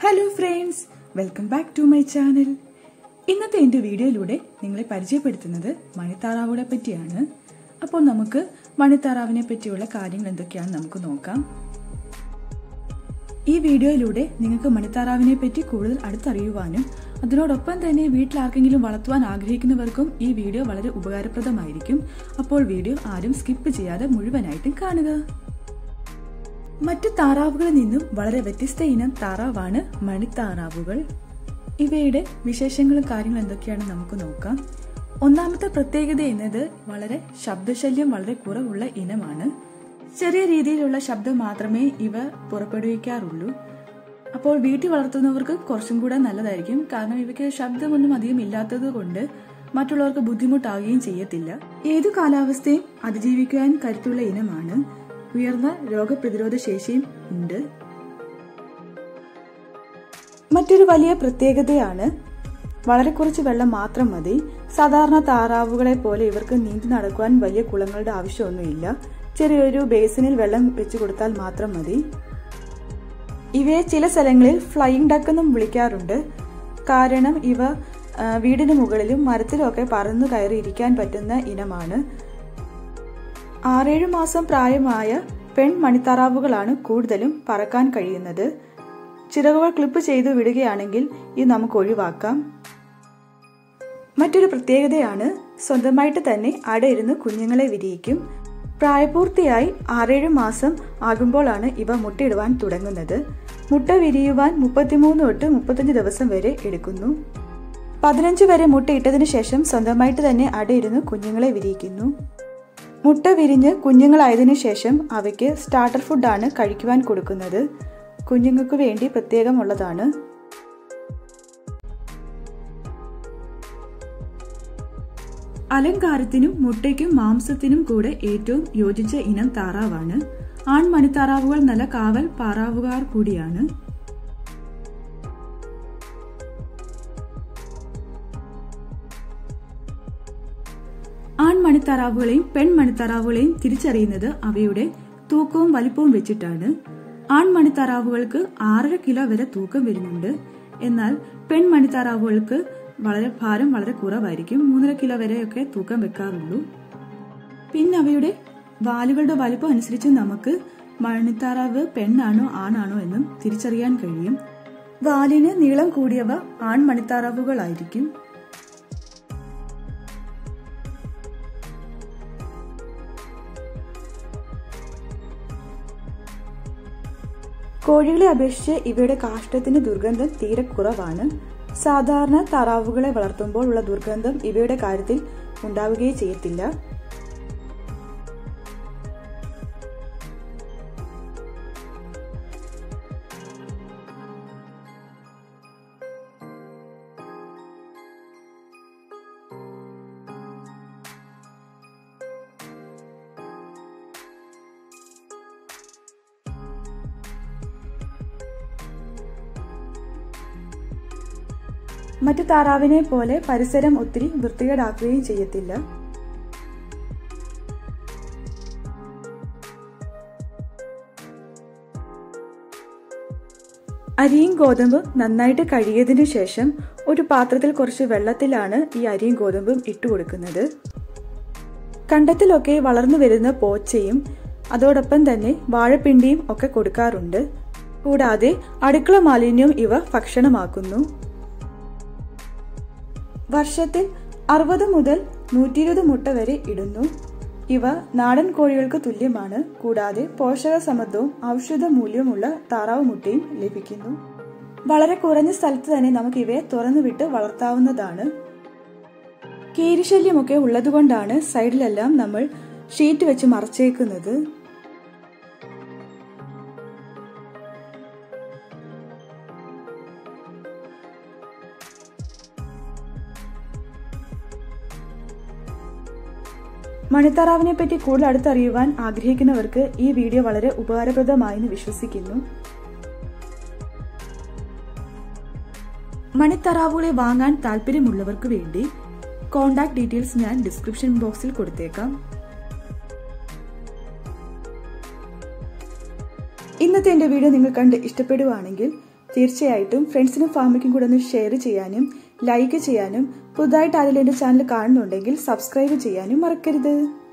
hello friends welcome back to my channel ഇന്നത്തെ എൻ്റെ വീഡിയോയിലൂടെ നിങ്ങളെ പരിചയപ്പെടുത്തുന്നത് മണിത്താറാവുകളെ പറ്റിയാണ് അപ്പോൾ നമുക്ക് മണിത്താറാവിനെ പറ്റിയുള്ള കാര്യങ്ങൾ എന്തൊക്കെയാണെന്ന് നമുക്ക് നോക്കാം ഈ വീഡിയോയിലൂടെ നിങ്ങൾക്ക് മണിത്താറാവിനെ പറ്റി കൂടുതൽ അടുത്തറിയുവാനും അതിനോടൊപ്പം തന്നെ വീട്ടിൽ ആർക്കെങ്കിലും വളർത്തുവാൻ ആഗ്രഹിക്കുന്നവർക്കും ഈ വീഡിയോ വളരെ ഉപകാരപ്രദമായിരിക്കും അപ്പോൾ വീഡിയോ ആരും സ്കിപ്പ് ചെയ്യാതെ മുഴുവനായിട്ടും കാണുക മറ്റു താറാവുകളിൽ നിന്നും വളരെ വ്യത്യസ്ത ഇനം താറാവാണ് മണിത്താറാവുകൾ ഇവയുടെ വിശേഷങ്ങളും കാര്യങ്ങളും എന്തൊക്കെയാണെന്ന് നമുക്ക് നോക്കാം ഒന്നാമത്തെ പ്രത്യേകത എന്നത് വളരെ ശബ്ദശല്യം വളരെ കുറവുള്ള ഇനമാണ് ചെറിയ രീതിയിലുള്ള ശബ്ദം മാത്രമേ ഇവ പുറപ്പെടുവിക്കാറുള്ളൂ അപ്പോൾ വീട്ടിൽ വളർത്തുന്നവർക്ക് കുറച്ചും കൂടെ നല്ലതായിരിക്കും കാരണം ഇവയ്ക്ക് ശബ്ദമൊന്നും അധികം ഇല്ലാത്തത് കൊണ്ട് മറ്റുള്ളവർക്ക് ബുദ്ധിമുട്ടാകുകയും ചെയ്യത്തില്ല ഏതു കാലാവസ്ഥയും അതിജീവിക്കുവാൻ കരുത്തുള്ള ഇനമാണ് ഉയർന്ന രോഗപ്രതിരോധ ശേഷിയും ഉണ്ട് മറ്റൊരു വലിയ പ്രത്യേകതയാണ് വളരെ കുറച്ച് വെള്ളം മാത്രം മതി സാധാരണ താറാവുകളെ പോലെ ഇവർക്ക് നീന്തി നടക്കുവാൻ വലിയ കുളങ്ങളുടെ ആവശ്യമൊന്നുമില്ല ചെറിയൊരു ബേസിനിൽ വെള്ളം വെച്ചു കൊടുത്താൽ മാത്രം മതി ഇവയെ ചില സ്ഥലങ്ങളിൽ ഫ്ലൈയിങ് ഡക്ക് എന്നും വിളിക്കാറുണ്ട് കാരണം ഇവ വീടിന് മുകളിലും മരത്തിലും ഒക്കെ പറന്നു കയറി ഇരിക്കാൻ പറ്റുന്ന ഇനമാണ് ആറേഴു മാസം പ്രായമായ പെൺ മണിത്താറാവുകളാണ് കൂടുതലും പറക്കാൻ കഴിയുന്നത് ചിറകുകൾ ക്ലിപ്പ് ചെയ്തു വിടുകയാണെങ്കിൽ ഇത് നമുക്ക് ഒഴിവാക്കാം മറ്റൊരു പ്രത്യേകതയാണ് സ്വന്തമായിട്ട് തന്നെ അടയിരുന്ന് കുഞ്ഞുങ്ങളെ വിരിയിക്കും പ്രായപൂർത്തിയായി ആറേഴ് മാസം ആകുമ്പോഴാണ് ഇവ മുട്ടയിടുവാൻ തുടങ്ങുന്നത് മുട്ട വിരിയുവാൻ മുപ്പത്തിമൂന്ന് തൊട്ട് മുപ്പത്തഞ്ച് ദിവസം വരെ എടുക്കുന്നു പതിനഞ്ച് വരെ മുട്ടയിട്ടതിനു ശേഷം സ്വന്തമായിട്ട് തന്നെ അടയിരുന്ന് കുഞ്ഞുങ്ങളെ വിരിയിക്കുന്നു മുട്ട വിരിഞ്ഞ് കുഞ്ഞുങ്ങളായതിനു ശേഷം അവയ്ക്ക് സ്റ്റാർട്ടർ ഫുഡാണ് കഴിക്കുവാൻ കൊടുക്കുന്നത് കുഞ്ഞുങ്ങൾക്ക് വേണ്ടി പ്രത്യേകമുള്ളതാണ് അലങ്കാരത്തിനും മുട്ടയ്ക്കും മാംസത്തിനും കൂടെ ഏറ്റവും യോജിച്ച ഇനം താറാവാണ് ആൺമണിത്താറാവുകൾ നല്ല കാവൽ പാറാവുകാർ കൂടിയാണ് ആൺമണിത്താറാവുകളെയും പെൺമണിത്താറാവുകളെയും തിരിച്ചറിയുന്നത് അവയുടെ തൂക്കവും വലിപ്പവും വെച്ചിട്ടാണ് ആൺമണിത്താറാവുകൾക്ക് ആറര കിലോ വരെ തൂക്കം വരുന്നുണ്ട് എന്നാൽ പെൺമണിത്താറാവുകൾക്ക് വളരെ ഭാരം വളരെ കുറവായിരിക്കും മൂന്നര കിലോ വരെയൊക്കെ തൂക്കം വെക്കാറുള്ളൂ പിന്നെ അവയുടെ വാലുകളുടെ വലിപ്പം അനുസരിച്ച് നമുക്ക് മണിത്താറാവ് പെണ്ണാണോ ആണാണോ എന്നും തിരിച്ചറിയാൻ കഴിയും വാലിന് നീളം കൂടിയവ ആൺമണിത്താറാവുകളായിരിക്കും കോഴികളെ അപേക്ഷിച്ച് ഇവയുടെ കാഷ്ടത്തിന് ദുർഗന്ധം തീരെ കുറവാണ് സാധാരണ താറാവുകളെ വളർത്തുമ്പോൾ ഉള്ള ദുർഗന്ധം ഇവയുടെ കാര്യത്തിൽ ഉണ്ടാവുകയേ ചെയ്യത്തില്ല മറ്റു താറാവിനെ പോലെ പരിസരം ഒത്തിരി വൃത്തികേടാക്കുകയും ചെയ്യത്തില്ല അരിയും ഗോതമ്പും നന്നായിട്ട് കഴുകിയതിനു ശേഷം ഒരു പാത്രത്തിൽ കുറച്ച് വെള്ളത്തിലാണ് ഈ അരിയും ഗോതമ്പും ഇട്ടുകൊടുക്കുന്നത് കണ്ടത്തിലൊക്കെ വളർന്നു വരുന്ന പോച്ചയും അതോടൊപ്പം തന്നെ വാഴപ്പിണ്ടിയും ഒക്കെ കൊടുക്കാറുണ്ട് കൂടാതെ അടുക്കള മാലിന്യവും ഇവ ഭക്ഷണമാക്കുന്നു വർഷത്തിൽ അറുപത് മുതൽ നൂറ്റി ഇരുപത് മുട്ട വരെ ഇടുന്നു ഇവ നാടൻ കോഴികൾക്ക് തുല്യമാണ് കൂടാതെ പോഷക സമൃദ്ധവും ഔഷധ മൂല്യമുള്ള താറാവ് മുട്ടയും ലഭിക്കുന്നു വളരെ കുറഞ്ഞ സ്ഥലത്ത് തന്നെ നമുക്ക് ഇവയെ തുറന്നുവിട്ട് വളർത്താവുന്നതാണ് കീരിശല്യമൊക്കെ ഉള്ളതുകൊണ്ടാണ് സൈഡിലെല്ലാം നമ്മൾ ഷീറ്റ് വെച്ച് മറച്ചേക്കുന്നത് മണിത്താറാവിനെ പറ്റി കൂടുതൽ അടുത്തറിയുവാൻ ആഗ്രഹിക്കുന്നവർക്ക് ഈ വീഡിയോ വളരെ ഉപകാരപ്രദമായെന്ന് വിശ്വസിക്കുന്നു മണിത്തറാവുകളെ വാങ്ങാൻ താല്പര്യമുള്ളവർക്ക് വേണ്ടി കോണ്ടാക്ട് ഡീറ്റെയിൽസ് ഞാൻ ഡിസ്ക്രിപ്ഷൻ ബോക്സിൽ കൊടുത്തേക്കാം ഇന്നത്തെ എന്റെ വീഡിയോ നിങ്ങൾ കണ്ട് ഇഷ്ടപ്പെടുവാണെങ്കിൽ തീർച്ചയായിട്ടും ഫ്രണ്ട്സിനും ഫാമിലിക്കും കൂടെ ഒന്ന് ഷെയർ ചെയ്യാനും ലൈക്ക് ചെയ്യാനും പുതുതായിട്ട് ആരെങ്കിലും എൻ്റെ ചാനൽ കാണുന്നുണ്ടെങ്കിൽ സബ്സ്ക്രൈബ് ചെയ്യാനും മറക്കരുത്